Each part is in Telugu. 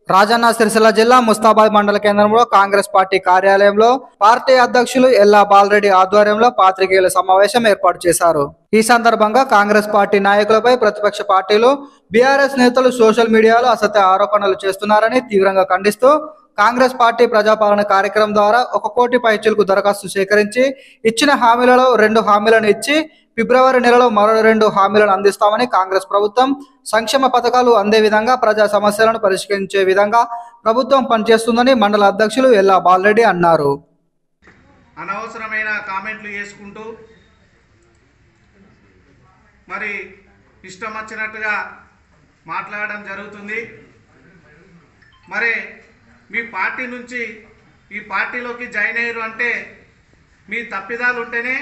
రాజన్న సిరిసిల్ల జిల్లా ముస్తాబాద్ మండల కేంద్రంలో కాంగ్రెస్ పార్టీ కార్యాలయంలో పార్టీ అధ్యక్షులు ఎల్లా బాలరెడ్డి ఆధ్వర్యంలో పాత్రికేయుల సమావేశం ఏర్పాటు చేశారు ఈ సందర్భంగా కాంగ్రెస్ పార్టీ నాయకులపై ప్రతిపక్ష పార్టీలు బీఆర్ఎస్ నేతలు సోషల్ మీడియాలో అసత్య ఆరోపణలు చేస్తున్నారని తీవ్రంగా ఖండిస్తూ కాంగ్రెస్ పార్టీ ప్రజాపాలన కార్యక్రమం ద్వారా ఒక కోటి పైచులకు దరఖాస్తు సేకరించి ఇచ్చిన హామీలలో రెండు హామీలను ఇచ్చి ఫిబ్రవరి నెలలో మరో రెండు హామీలను అందిస్తామని కాంగ్రెస్ ప్రభుత్వం సంక్షేమ పథకాలు అందే విధంగా ప్రజా సమస్యలను పరిష్కరించే విధంగా ప్రభుత్వం పనిచేస్తుందని మండల అధ్యక్షులు ఎల్లా బాలరెడ్డి అన్నారు అనవసరమైన కామెంట్లు చేసుకుంటూ మరి ఇష్టం వచ్చినట్టుగా మాట్లాడడం జరుగుతుంది మరి మీ పార్టీ నుంచి ఈ పార్టీలోకి జాయిన్ అయ్యారు అంటే మీ తప్పిదాలు ఉంటేనే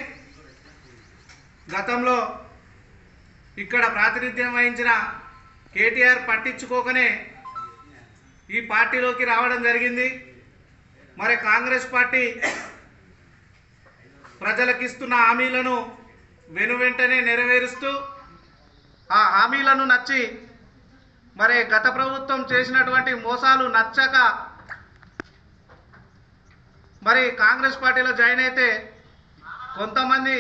గతంలో ఇక్కడ ప్రాతినిధ్యం వహించిన కేటీఆర్ పట్టించుకోకనే ఈ పార్టీలోకి రావడం జరిగింది మరి కాంగ్రెస్ పార్టీ ప్రజలకిస్తున్న హామీలను వెను వెంటనే నెరవేరుస్తూ ఆ హామీలను నచ్చి మరి గత ప్రభుత్వం చేసినటువంటి మోసాలు నచ్చక మరి కాంగ్రెస్ పార్టీలో జాయిన్ అయితే కొంతమంది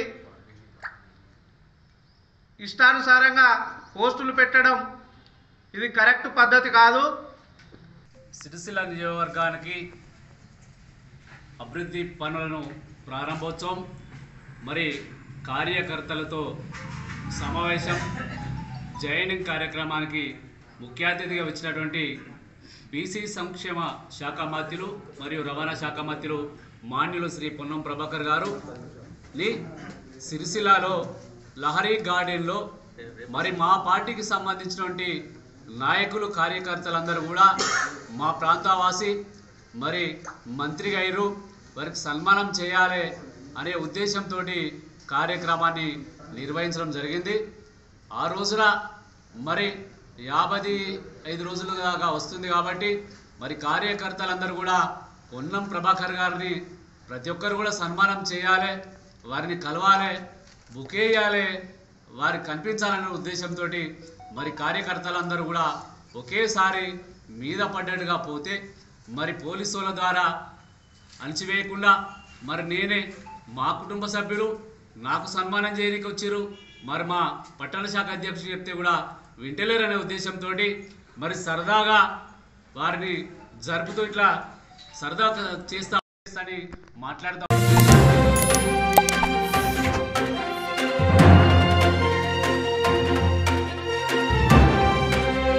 ఇష్టానుసారంగా పోస్టులు పెట్టడం ఇది కరెక్ట్ పద్ధతి కాదు సిరిసిల్ల నియోజకవర్గానికి అభివృద్ధి పనులను ప్రారంభోత్సవం మరి కార్యకర్తలతో సమావేశం జైనింగ్ కార్యక్రమానికి ముఖ్య అతిథిగా వచ్చినటువంటి బీసీ సంక్షేమ శాఖ మంత్రులు మరియు రవాణా శాఖ మంత్రులు మాన్యులు శ్రీ పొన్నం ప్రభాకర్ గారు ని సిరిసిల్లాలో లహరీ గార్డెన్లో మరి మా పార్టీకి సంబంధించినటువంటి నాయకులు కార్యకర్తలందరూ కూడా మా ప్రాంతవాసి మరి మంత్రి గారు వారికి సన్మానం చేయాలి అనే ఉద్దేశంతో కార్యక్రమాన్ని నిర్వహించడం జరిగింది ఆ రోజున మరి యాభై ఐదు రోజులు దాకా వస్తుంది కాబట్టి మరి కార్యకర్తలందరూ కూడా పొన్నం ప్రభాకర్ గారిని ప్రతి ఒక్కరు కూడా సన్మానం చేయాలి వారిని కలవాలి బుకేయాలి వారికి కనిపించాలనే ఉద్దేశంతో మరి కార్యకర్తలందరూ కూడా ఒకేసారి మీద పడ్డట్టుగా పోతే మరి పోలీసు వాళ్ళ ద్వారా అణిచివేయకుండా మరి నేనే మా కుటుంబ సభ్యులు నాకు సన్మానం చేయడానికి వచ్చారు మరి మా పట్టణ శాఖ అధ్యక్షుడు చెప్తే కూడా వింటలేరనే ఉద్దేశంతో మరి సరదాగా వారిని జరుపుతూ ఇట్లా సరదా చేస్తా అని మాట్లాడుతూ